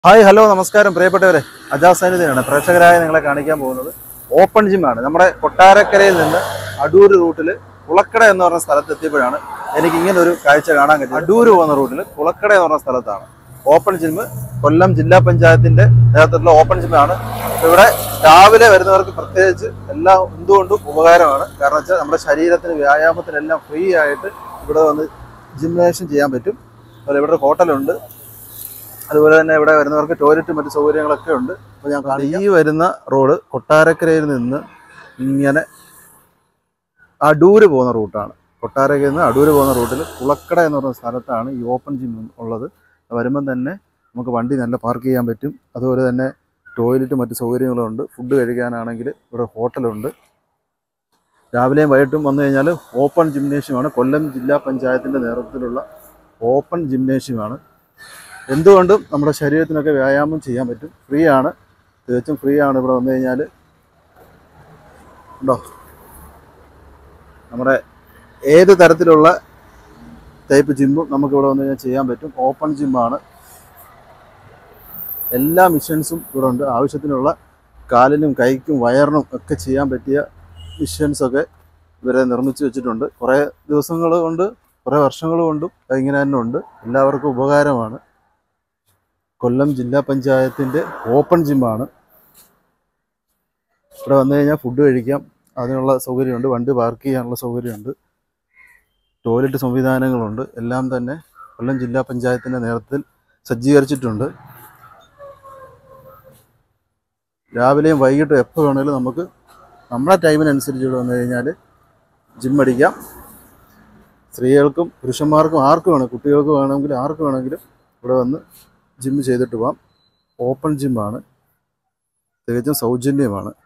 Hi hello നമസ്കാരം പ്രിയപ്പെട്ടവരെ അജാസ് സാന്നിധ്യമാണ് പ്രേക്ഷകരായ നിങ്ങളെ കാണിക്കാൻ പോകുന്നത് ഓപ്പൺ ജിമ്മാണ് നമ്മുടെ കൊട്ടാരക്കരയിൽ നിന്ന് അടൂർ റൂട്ടിൽ കുളക്കട എന്ന് പറഞ്ഞ സ്ഥലത്ത് എത്തിയപ്പോഴാണ് എനിക്ക് ഇങ്ങനെ ഒരു കാഴ്ച കാണാൻ കഴിയും അടൂർ പോകുന്ന റൂട്ടിൽ കുളക്കട എന്ന് പറഞ്ഞ സ്ഥലത്താണ് ഓപ്പൺ ജിം കൊല്ലം ജില്ലാ പഞ്ചായത്തിന്റെ നേതൃത്വത്തിലുള്ള ഓപ്പൺ ജിമ്മാണ് അപ്പൊ ഇവിടെ രാവിലെ വരുന്നവർക്ക് പ്രത്യേകിച്ച് എല്ലാം എന്തുകൊണ്ടും ഉപകാരമാണ് കാരണം വെച്ചാൽ നമ്മുടെ ശരീരത്തിന് വ്യായാമത്തിനെല്ലാം ഫ്രീ ആയിട്ട് ഇവിടെ വന്ന് ജിംനേഷൻ ചെയ്യാൻ പറ്റും അതുപോലെ ഇവിടെ ഒരു ഹോട്ടലുണ്ട് അതുപോലെ തന്നെ ഇവിടെ വരുന്നവർക്ക് ടോയ്ലറ്റും മറ്റു സൗകര്യങ്ങളൊക്കെ ഉണ്ട് അപ്പോൾ ഞാൻ കാണിക്കാം. ഈ വരുന്ന റോഡ് കൊട്ടാരക്കരയിൽ നിന്ന് ഇങ്ങനെ അടൂര് പോകുന്ന റൂട്ടാണ് കൊട്ടാരക്കരയിൽ നിന്ന് അടൂര് പോകുന്ന റൂട്ടിൽ കുളക്കട എന്ന് പറയുന്ന സ്ഥലത്താണ് ഈ ഓപ്പൺ ജിം ഉള്ളത് വരുമ്പം തന്നെ നമുക്ക് വണ്ടി നല്ല പാർക്ക് ചെയ്യാൻ പറ്റും അതുപോലെ തന്നെ ടോയ്ലറ്റും മറ്റു സൗകര്യങ്ങളും ഉണ്ട് ഫുഡ് കഴിക്കാനാണെങ്കിൽ ഇവിടെ ഹോട്ടലുണ്ട് രാവിലെയും വൈകിട്ടും വന്നു കഴിഞ്ഞാൽ ഓപ്പൺ ജിംനേഷ്യമാണ് കൊല്ലം ജില്ലാ പഞ്ചായത്തിൻ്റെ നേതൃത്വത്തിലുള്ള ഓപ്പൺ ജിംനേഷ്യമാണ് എന്തുകൊണ്ടും നമ്മുടെ ശരീരത്തിനൊക്കെ വ്യായാമം ചെയ്യാൻ പറ്റും ഫ്രീ ആണ് തികച്ചും ഫ്രീ ആണ് ഇവിടെ വന്നു കഴിഞ്ഞാൽ ഉണ്ടോ നമ്മുടെ ഏത് തരത്തിലുള്ള ടൈപ്പ് ജിമ്മും നമുക്ക് ഇവിടെ വന്നു കഴിഞ്ഞാൽ ചെയ്യാൻ പറ്റും ഓപ്പൺ ജിമ്മാണ് എല്ലാ മിഷൻസും ഇവിടെ ഉണ്ട് ആവശ്യത്തിനുള്ള കാലിനും കൈക്കും വയറിനും ഒക്കെ ചെയ്യാൻ പറ്റിയ മിഷൻസൊക്കെ ഇവരെ നിർമ്മിച്ചു വെച്ചിട്ടുണ്ട് കുറേ ദിവസങ്ങൾ കൊണ്ട് കുറേ വർഷങ്ങൾ കൊണ്ടും ഇങ്ങനെ തന്നെ ഉണ്ട് എല്ലാവർക്കും ഉപകാരമാണ് കൊല്ലം ജില്ലാ പഞ്ചായത്തിൻ്റെ ഓപ്പൺ ജിമ്മാണ് ഇവിടെ വന്നു കഴിഞ്ഞാൽ ഫുഡ് കഴിക്കാം അതിനുള്ള സൗകര്യമുണ്ട് വണ്ടി പാർക്ക് ചെയ്യാനുള്ള സൗകര്യമുണ്ട് ടോയ്ലറ്റ് സംവിധാനങ്ങളുണ്ട് എല്ലാം തന്നെ കൊല്ലം ജില്ലാ പഞ്ചായത്തിൻ്റെ നേതൃത്വത്തിൽ സജ്ജീകരിച്ചിട്ടുണ്ട് രാവിലെയും വൈകിട്ടും എപ്പോൾ വേണമെങ്കിലും നമുക്ക് നമ്മുടെ ടൈമിനനുസരിച്ച് ഇവിടെ വന്നു കഴിഞ്ഞാൽ ജിം അടിക്കാം സ്ത്രീകൾക്കും പുരുഷന്മാർക്കും ആർക്കും വേണം കുട്ടികൾക്ക് വേണമെങ്കിൽ ആർക്ക് വേണമെങ്കിലും ഇവിടെ വന്ന് ജിം ചെയ്തിട്ട് പോവാം ഓപ്പൺ ജിമ്മാണ് തികച്ചും സൗജന്യമാണ്